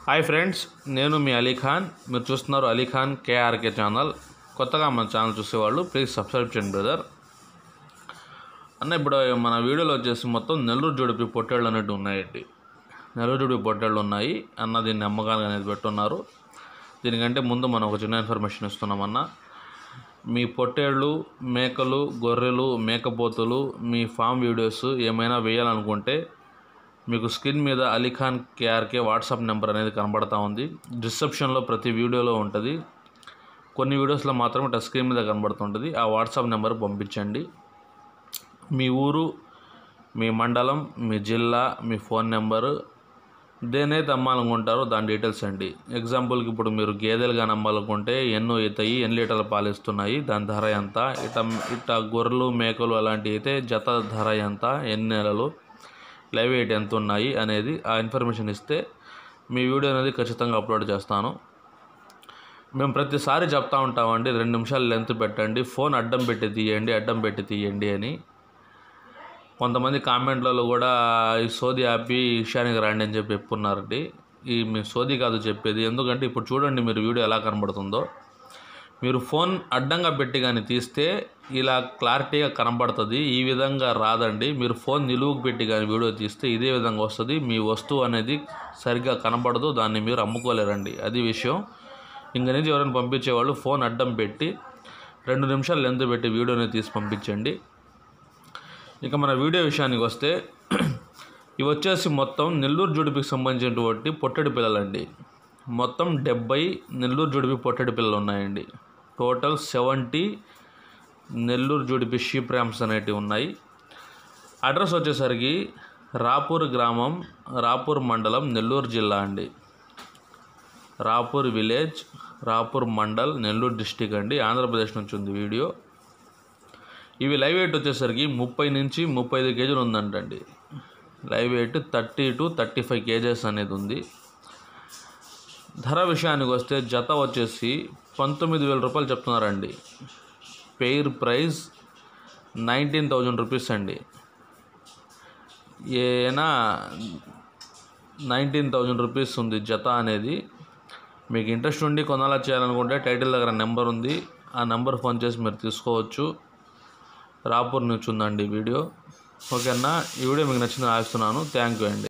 hi friends నేను మీ అలీ ఖాన్ మీరు చూస్తున్నారు అలీ ఖాన్ కేఆర్కే ఛానల్ కొత్తగా మన ఛానల్ చూసేవాళ్ళు ప్లీజ్ సబ్స్క్రైబ్ చేయండి బ్రదర్ అన్న ఇప్పుడు మన వీడియోలో వచ్చేసి మొత్తం నెల్లూరు జుడిపి పొట్టేళ్ళు అనేవి ఉన్నాయండి నెల్లూరు జుడిపి పొట్టేళ్ళు ఉన్నాయి అన్న దీన్ని అమ్మకాలు అనేది పెట్టున్నారు దీనికంటే ముందు మనం ఒక చిన్న ఇన్ఫర్మేషన్ ఇస్తున్నామన్న మీ పొట్టేళ్ళు మేకలు గొర్రెలు మేకపోతులు మీ ఫామ్ వీడియోస్ ఏమైనా వేయాలనుకుంటే మీకు స్క్రీన్ మీద అలీఖాన్ కేఆర్కే వాట్సాప్ నెంబర్ అనేది కనబడతా ఉంది డిస్క్రిప్షన్లో ప్రతి వీడియోలో ఉంటుంది కొన్ని వీడియోస్లో మాత్రమే టచ్ స్క్రీన్ మీద కనబడుతుంటుంది ఆ వాట్సాప్ నెంబర్ పంపించండి మీ ఊరు మీ మండలం మీ జిల్లా మీ ఫోన్ నెంబరు దేనైతే అమ్మాలనుకుంటారో దాని డీటెయిల్స్ అండి ఎగ్జాంపుల్కి ఇప్పుడు మీరు గేదెలు కానీ అమ్మాలనుకుంటే ఎన్నో అవుతాయి ఎన్ని లీటర్ల పాలు ఇస్తున్నాయి దాని ధర ఎంత ఇట ఇట్ట గొర్రెలు మేకలు అలాంటివి అయితే జత ధర ఎంత ఎన్ని నెలలు లైవ్ వెయిట్ ఎంత ఉన్నాయి అనేది ఆ ఇన్ఫర్మేషన్ ఇస్తే మీ వీడియో అనేది ఖచ్చితంగా అప్లోడ్ చేస్తాను మేము ప్రతిసారి చెప్తా ఉంటామండి రెండు నిమిషాలు లెంత్ పెట్టండి ఫోన్ అడ్డం పెట్టి తీయండి అడ్డం పెట్టి తీయండి అని కొంతమంది కామెంట్లలో కూడా ఈ సోది ఆపి విషయానికి రండి అని చెప్పి చెప్పున్నారండి ఈ మీ సోది కాదు చెప్పేది ఎందుకంటే ఇప్పుడు చూడండి మీరు వీడియో ఎలా కనబడుతుందో మీరు ఫోన్ అడ్డంగా పెట్టి కానీ తీస్తే ఇలా క్లారిటీగా కనబడుతుంది ఈ విధంగా రాదండి మీరు ఫోన్ నిలువుకు పెట్టి కానీ వీడియో తీస్తే ఇదే విధంగా వస్తుంది మీ వస్తువు అనేది సరిగ్గా కనబడదు దాన్ని మీరు అమ్ముకోలేరండి అది విషయం ఇంక నుంచి ఎవరైనా పంపించేవాళ్ళు ఫోన్ అడ్డం పెట్టి రెండు నిమిషాలు లెంత్ పెట్టి వీడియోని తీసి పంపించండి ఇక మన వీడియో విషయానికి వస్తే ఇవి వచ్చేసి మొత్తం నెల్లూరు జుడిపికి సంబంధించినటువంటి పొట్టడి పిల్లలండి మొత్తం డెబ్బై నెల్లూరు జుడిపి పొట్టడి పిల్లలు ఉన్నాయండి టోటల్ సెవెంటీ నెల్లూరు జుడిపి షీప్ ర్యామ్స్ అనేటివి ఉన్నాయి అడ్రస్ వచ్చేసరికి రాపూర్ గ్రామం రాపూర్ మండలం నెల్లూరు జిల్లా అండి రాపూర్ విలేజ్ రాపూర్ మండల్ నెల్లూరు డిస్టిక్ అండి ఆంధ్రప్రదేశ్ నుంచి ఉంది వీడియో ఇవి లైవ్ వెయిట్ వచ్చేసరికి ముప్పై నుంచి ముప్పై ఐదు కేజీలు ఉందంటండి live weight thirty to thirty five kgs అనేది ఉంది ధర విషయానికి వస్తే జత వచ్చేసి పంతొమ్మిది వేల రూపాయలు చెప్తున్నారండి pair price nineteen thousand rupees అండి ఏనా నైన్టీన్ థౌజండ్ రూపీస్ ఉంది జత అనేది మీకు ఇంట్రెస్ట్ ఉండి కొనాలా చేయాలనుకుంటే టైటిల్ దగ్గర నెంబర్ ఉంది ఆ నెంబర్ ఫోన్ చేసి మీరు తీసుకోవచ్చు రాపూర్ నుంచి ఉందండి వీడియో ఓకేనా ఈ వీడియో మీకు నచ్చిందని ఆశిస్తున్నాను థ్యాంక్ యూ అండి